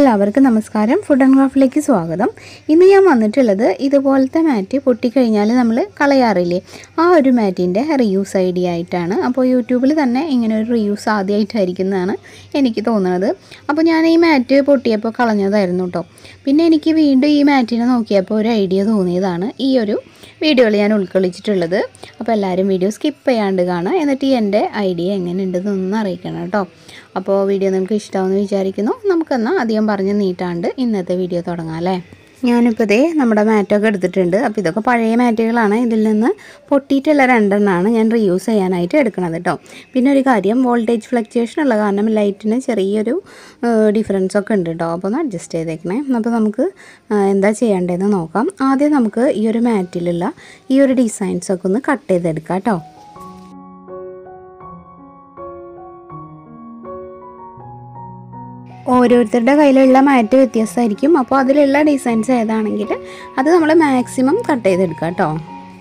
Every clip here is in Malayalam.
എല്ലാവർക്കും നമസ്കാരം ഫുഡ് ആൻഡ് ക്രാഫ്റ്റിലേക്ക് സ്വാഗതം ഇന്ന് ഞാൻ വന്നിട്ടുള്ളത് ഇതുപോലത്തെ മാറ്റ് പൊട്ടിക്കഴിഞ്ഞാൽ നമ്മൾ കളയാറില്ലേ ആ ഒരു മാറ്റിൻ്റെ റീയൂസ് ഐഡിയ ആയിട്ടാണ് അപ്പോൾ യൂട്യൂബിൽ തന്നെ ഇങ്ങനെ ഒരു റീയൂസ് ആദ്യമായിട്ടായിരിക്കുന്നതാണ് എനിക്ക് തോന്നുന്നത് അപ്പോൾ ഞാൻ ഈ മാറ്റ് പൊട്ടിയപ്പോൾ കളഞ്ഞതായിരുന്നു കേട്ടോ പിന്നെ എനിക്ക് വീണ്ടും ഈ മാറ്റിനെ നോക്കിയപ്പോൾ ഒരു ഐഡിയ തോന്നിയതാണ് ഈ ഒരു വീഡിയോയിൽ ഞാൻ ഉൾക്കൊള്ളിച്ചിട്ടുള്ളത് അപ്പോൾ എല്ലാവരും വീഡിയോ സ്കിപ്പ് ചെയ്യാണ്ട് കാണാം എന്നിട്ട് ഈ എൻ്റെ ഐഡിയ എങ്ങനെയുണ്ടെന്നൊന്ന് അറിയിക്കണം കേട്ടോ അപ്പോൾ വീഡിയോ നിങ്ങൾക്ക് ഇഷ്ടമാവുമെന്ന് വിചാരിക്കുന്നു നമുക്കെന്നാൽ അധികം പറഞ്ഞ് നീട്ടാണ്ട് ഇന്നത്തെ വീഡിയോ തുടങ്ങാം അല്ലേ ഞാനിപ്പോൾ ഇതേ നമ്മുടെ മാറ്റൊക്കെ എടുത്തിട്ടുണ്ട് അപ്പോൾ ഇതൊക്കെ പഴയ മാറ്റുകളാണ് ഇതിൽ നിന്ന് പൊട്ടിയിട്ടുള്ള രണ്ടെണ്ണമാണ് ഞാൻ റീയൂസ് ചെയ്യാനായിട്ട് എടുക്കുന്നത് കേട്ടോ പിന്നെ ഒരു കാര്യം വോൾട്ടേജ് ഫ്ലക്ച്വേഷൻ ഉള്ള കാരണം ലൈറ്റിന് ചെറിയൊരു ഡിഫറൻസ് ഒക്കെ ഉണ്ട് കേട്ടോ അപ്പോൾ ഒന്ന് അഡ്ജസ്റ്റ് ചെയ്തേക്കണേ അപ്പോൾ നമുക്ക് ആ, എന്താ ചെയ്യേണ്ടതെന്ന് നോക്കാം ആദ്യം നമുക്ക് ഈ ഒരു മാറ്റിലുള്ള ഈ ഒരു ഡിസൈൻസ് ഒക്കെ ഒന്ന് കട്ട് ചെയ്തെടുക്കാം കേട്ടോ ഓരോരുത്തരുടെ കയ്യിലുള്ള മാറ്റ് വ്യത്യാസമായിരിക്കും അപ്പോൾ അതിലുള്ള ഡിസൈൻസ് ഏതാണെങ്കിൽ അത് നമ്മൾ മാക്സിമം കട്ട് ചെയ്തെടുക്കുക കേട്ടോ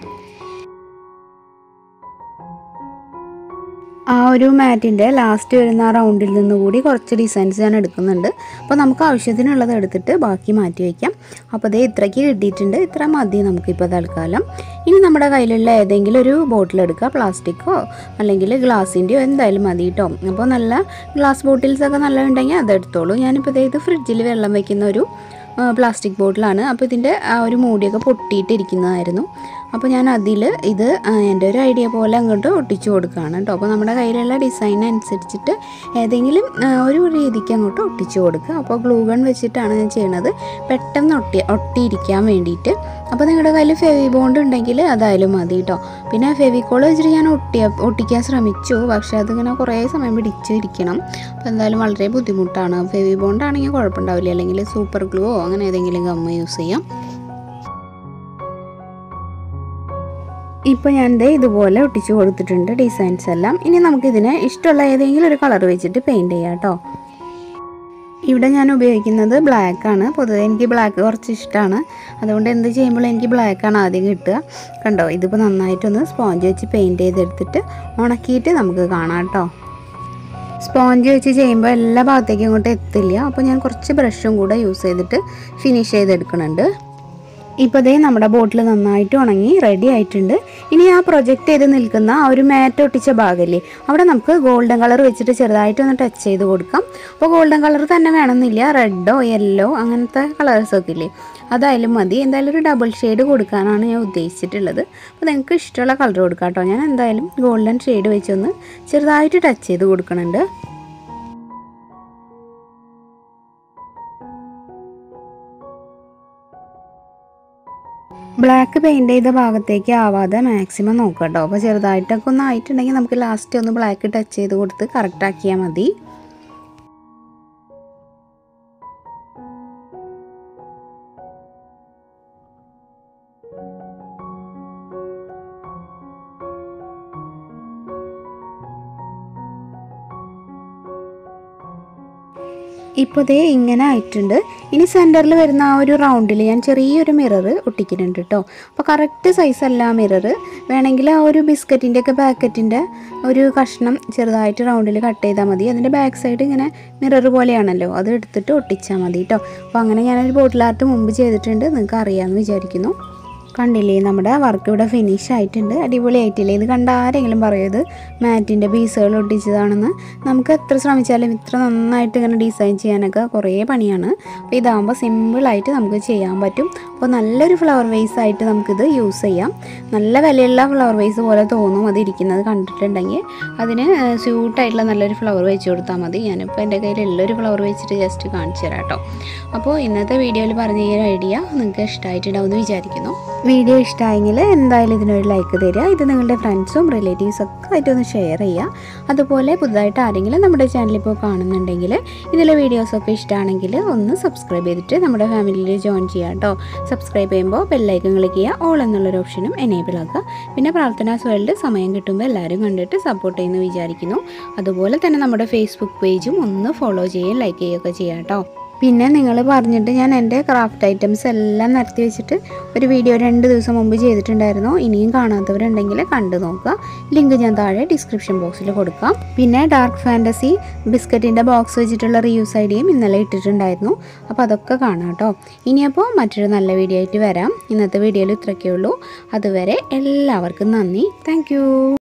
ആ ഒരു മാറ്റിൻ്റെ ലാസ്റ്റ് വരുന്ന ആ റൗണ്ടിൽ നിന്ന് കൂടി കുറച്ച് ഡിസൈൻസ് ഞാൻ എടുക്കുന്നുണ്ട് അപ്പോൾ നമുക്ക് ആവശ്യത്തിനുള്ളത് എടുത്തിട്ട് ബാക്കി മാറ്റി വയ്ക്കാം അപ്പോൾ അതേ ഇത്രയ്ക്ക് കിട്ടിയിട്ടുണ്ട് ഇത്ര മതി നമുക്കിപ്പോൾ തൽക്കാലം ഇനി നമ്മുടെ കയ്യിലുള്ള ഏതെങ്കിലും ഒരു ബോട്ടിൽ എടുക്കുക പ്ലാസ്റ്റിക്കോ അല്ലെങ്കിൽ ഗ്ലാസിൻ്റെയോ എന്തായാലും മതി കേട്ടോ അപ്പോൾ നല്ല ഗ്ലാസ് ബോട്ടിൽസ് ഒക്കെ നല്ല ഉണ്ടെങ്കിൽ അതെടുത്തോളൂ ഞാനിപ്പോൾ ദേ ഇത് ഫ്രിഡ്ജിൽ വെള്ളം വയ്ക്കുന്ന ഒരു പ്ലാസ്റ്റിക് ബോട്ടിലാണ് അപ്പോൾ ഇതിൻ്റെ ആ ഒരു മൂടിയൊക്കെ പൊട്ടിയിട്ടിരിക്കുന്നതായിരുന്നു അപ്പോൾ ഞാൻ അതിൽ ഇത് ആ, എൻ്റെ ഒരു ഐഡിയ പോലെ അങ്ങോട്ട് ഒട്ടിച്ചു കൊടുക്കുകയാണ് കേട്ടോ അപ്പോൾ നമ്മുടെ കയ്യിലുള്ള ഡിസൈൻ അനുസരിച്ചിട്ട് ഏതെങ്കിലും ആ, ഒരു രീതിക്ക് അങ്ങോട്ട് ഒട്ടിച്ചു കൊടുക്കുക അപ്പോൾ ഗ്ലൂ ഗൺ വെച്ചിട്ടാണ് ഞാൻ ചെയ്യണത് പെട്ടെന്ന് ഒട്ടി ഒട്ടിയിരിക്കാൻ വേണ്ടിയിട്ട് അപ്പോൾ നിങ്ങളുടെ കയ്യിൽ ഫെവി ബോണ്ട് ഉണ്ടെങ്കിൽ അതായാലും മതി കേട്ടോ പിന്നെ ഫെവിക്കോൾ വെച്ചിട്ട് ഞാൻ ഒട്ടിയ ഒട്ടിക്കാൻ ശ്രമിച്ചു പക്ഷേ അതിങ്ങനെ കുറേ സമയം പിടിച്ച് ഇരിക്കണം അപ്പോൾ എന്തായാലും വളരെ ബുദ്ധിമുട്ടാണ് ഫെവി ബോണ്ട് ആണെങ്കിൽ കുഴപ്പമുണ്ടാവില്ല അല്ലെങ്കിൽ സൂപ്പർ ഗ്ലൂവോ അങ്ങനെ ഏതെങ്കിലും ഗമ്മ യൂസ് ചെയ്യാം ഇപ്പോൾ ഞാൻ ദേ ഇതുപോലെ ഒട്ടിച്ചു കൊടുത്തിട്ടുണ്ട് ഡിസൈൻസ് എല്ലാം ഇനി നമുക്കിതിന് ഇഷ്ടമുള്ള ഏതെങ്കിലും ഒരു കളർ വെച്ചിട്ട് പെയിൻറ് ചെയ്യാം കേട്ടോ ഇവിടെ ഞാൻ ഉപയോഗിക്കുന്നത് ബ്ലാക്ക് ആണ് പൊതുവെ എനിക്ക് ബ്ലാക്ക് കുറച്ച് ഇഷ്ടമാണ് അതുകൊണ്ട് എന്ത് ചെയ്യുമ്പോഴും എനിക്ക് ബ്ലാക്ക് ആണ് ആദ്യം കിട്ടുക കണ്ടോ ഇതിപ്പോൾ നന്നായിട്ടൊന്ന് സ്പോഞ്ച് വെച്ച് പെയിൻറ് ചെയ്തെടുത്തിട്ട് ഉണക്കിയിട്ട് നമുക്ക് കാണാം കേട്ടോ സ്പോഞ്ച് വെച്ച് ചെയ്യുമ്പോൾ എല്ലാ ഭാഗത്തേക്കും ഇങ്ങോട്ട് എത്തില്ല അപ്പോൾ ഞാൻ കുറച്ച് ബ്രഷും കൂടെ യൂസ് ചെയ്തിട്ട് ഫിനിഷ് ചെയ്തെടുക്കുന്നുണ്ട് ഇപ്പോൾ ദേ നമ്മുടെ ബോട്ടിൽ നന്നായിട്ട് ഉണങ്ങി റെഡി ആയിട്ടുണ്ട് ഇനി ആ പ്രൊജക്റ്റ് ചെയ്ത് നിൽക്കുന്ന ആ ഒരു മാറ്റ് ഒട്ടിച്ച ഭാഗമില്ലേ അവിടെ നമുക്ക് ഗോൾഡൻ കളർ വെച്ചിട്ട് ചെറുതായിട്ട് ഒന്ന് ടച്ച് ചെയ്ത് കൊടുക്കാം അപ്പോൾ ഗോൾഡൻ കളർ തന്നെ വേണമെന്നില്ല റെഡോ യെല്ലോ അങ്ങനത്തെ കളേഴ്സൊക്കെ ഇല്ലേ അതായാലും മതി എന്തായാലും ഒരു ഡബിൾ ഷെയ്ഡ് കൊടുക്കാനാണ് ഞാൻ ഉദ്ദേശിച്ചിട്ടുള്ളത് അപ്പോൾ നിങ്ങൾക്ക് ഇഷ്ടമുള്ള കളർ കൊടുക്കാം കേട്ടോ ഞാൻ എന്തായാലും ഗോൾഡൻ ഷെയ്ഡ് വെച്ചൊന്ന് ചെറുതായിട്ട് ടച്ച് ചെയ്ത് കൊടുക്കുന്നുണ്ട് ബ്ലാക്ക് പെയിൻറ് ചെയ്ത ഭാഗത്തേക്ക് ആവാതെ മാക്സിമം നോക്കുക കേട്ടോ അപ്പോൾ ചെറുതായിട്ടൊക്കെ ഒന്ന് ആയിട്ടുണ്ടെങ്കിൽ നമുക്ക് ലാസ്റ്റ് ഒന്ന് ബ്ലാക്ക് ടച്ച് ചെയ്ത് കൊടുത്ത് കറക്റ്റ് ആക്കിയാൽ മതി ഇപ്പോൾ ദേ ഇങ്ങനെ ആയിട്ടുണ്ട് ഇനി സെൻറ്ററിൽ വരുന്ന ആ ഒരു റൗണ്ടിൽ ഞാൻ ചെറിയൊരു മിറർ ഒട്ടിക്കുന്നുണ്ട് കേട്ടോ അപ്പോൾ കറക്റ്റ് സൈസ് അല്ല മിറർ വേണമെങ്കിൽ ആ ഒരു ബിസ്ക്കറ്റിൻ്റെ ഒക്കെ പാക്കറ്റിൻ്റെ ഒരു കഷ്ണം ചെറുതായിട്ട് റൗണ്ടിൽ കട്ട് ചെയ്താൽ മതി അതിൻ്റെ ബാക്ക് സൈഡ് ഇങ്ങനെ മിറർ പോലെയാണല്ലോ അത് എടുത്തിട്ട് ഒട്ടിച്ചാൽ മതി കേട്ടോ അപ്പോൾ അങ്ങനെ ഞാനൊരു ബോട്ടിൽ ആർട്ട് മുമ്പ് ചെയ്തിട്ടുണ്ട് നിങ്ങൾക്ക് അറിയാമെന്ന് വിചാരിക്കുന്നു കണ്ടില്ലേ നമ്മുടെ വർക്ക് ഇവിടെ ഫിനിഷ് ആയിട്ടുണ്ട് അടിപൊളിയായിട്ടില്ലേ ഇത് കണ്ട ആരെങ്കിലും പറയും ഇത് മാറ്റിൻ്റെ പീസുകൾ ഒട്ടിച്ചതാണെന്ന് നമുക്ക് എത്ര ശ്രമിച്ചാലും ഇത്ര നന്നായിട്ട് ഇങ്ങനെ ഡിസൈൻ ചെയ്യാനൊക്കെ കുറേ പണിയാണ് അപ്പോൾ ഇതാകുമ്പോൾ സിമ്പിളായിട്ട് നമുക്ക് ചെയ്യാൻ പറ്റും അപ്പോൾ നല്ലൊരു ഫ്ലവർ വേസ് ആയിട്ട് നമുക്കിത് യൂസ് ചെയ്യാം നല്ല വിലയുള്ള ഫ്ലവർ വേസ് പോലെ തോന്നും അത് ഇരിക്കുന്നത് കണ്ടിട്ടുണ്ടെങ്കിൽ അതിന് സ്യൂട്ടായിട്ടുള്ള നല്ലൊരു ഫ്ലവർ വെച്ച് കൊടുത്താൽ മതി ഞാനിപ്പോൾ എൻ്റെ കയ്യിൽ ഉള്ളൊരു ഫ്ലവർ വെച്ചിട്ട് ജസ്റ്റ് കാണിച്ചു തരാം കേട്ടോ അപ്പോൾ ഇന്നത്തെ വീഡിയോയിൽ പറഞ്ഞ ഈ ഒരു ഐഡിയ നിങ്ങൾക്ക് ഇഷ്ടമായിട്ടുണ്ടാവും എന്ന് വിചാരിക്കുന്നു വീഡിയോ ഇഷ്ടമായെങ്കിൽ എന്തായാലും ഇതിനൊരു ലൈക്ക് തരിക ഇത് നിങ്ങളുടെ ഫ്രണ്ട്സും റിലേറ്റീവ്സും ഒക്കെ ആയിട്ടൊന്ന് ഷെയർ ചെയ്യുക അതുപോലെ പുതുതായിട്ട് ആരെങ്കിലും നമ്മുടെ ചാനൽ ഇപ്പോൾ കാണുന്നുണ്ടെങ്കിൽ ഇതിലെ വീഡിയോസൊക്കെ ഇഷ്ടമാണെങ്കിൽ ഒന്ന് സബ്സ്ക്രൈബ് ചെയ്തിട്ട് നമ്മുടെ ഫാമിലിയിൽ ജോയിൻ ചെയ്യുക കേട്ടോ സബ്സ്ക്രൈബ് ചെയ്യുമ്പോൾ ബെല്ലൈക്കൺ ക്ലിക്ക് ചെയ്യുക ഓൾ എന്നുള്ളൊരു ഓപ്ഷനും എനേബിൾ ആക്കുക പിന്നെ പ്രാർത്ഥനാസ് വേൾഡ് സമയം കിട്ടുമ്പോൾ എല്ലാവരും കണ്ടിട്ട് സപ്പോർട്ട് ചെയ്യുന്നു വിചാരിക്കുന്നു അതുപോലെ തന്നെ നമ്മുടെ ഫേസ്ബുക്ക് പേജും ഒന്ന് ഫോളോ ചെയ്യുകയും ലൈക്ക് ചെയ്യുകയൊക്കെ ചെയ്യാം കേട്ടോ പിന്നെ നിങ്ങൾ പറഞ്ഞിട്ട് ഞാൻ എൻ്റെ ക്രാഫ്റ്റ് ഐറ്റംസ് എല്ലാം നിരത്തി വെച്ചിട്ട് ഒരു വീഡിയോ രണ്ട് ദിവസം മുമ്പ് ചെയ്തിട്ടുണ്ടായിരുന്നു ഇനിയും കാണാത്തവരുണ്ടെങ്കിൽ കണ്ടു നോക്കുക ലിങ്ക് ഞാൻ താഴെ ഡിസ്ക്രിപ്ഷൻ ബോക്സിൽ കൊടുക്കാം പിന്നെ ഡാർക്ക് ഫാൻറ്റസി ബിസ്ക്കറ്റിൻ്റെ ബോക്സ് വെച്ചിട്ടുള്ള റിയൂസ് ഐഡിയയും ഇന്നലെ ഇട്ടിട്ടുണ്ടായിരുന്നു അപ്പോൾ അതൊക്കെ കാണാം കേട്ടോ ഇനിയപ്പോൾ മറ്റൊരു നല്ല വീഡിയോ ആയിട്ട് വരാം ഇന്നത്തെ വീഡിയോയിൽ ഇത്രയൊക്കെ ഉള്ളൂ അതുവരെ എല്ലാവർക്കും നന്ദി താങ്ക്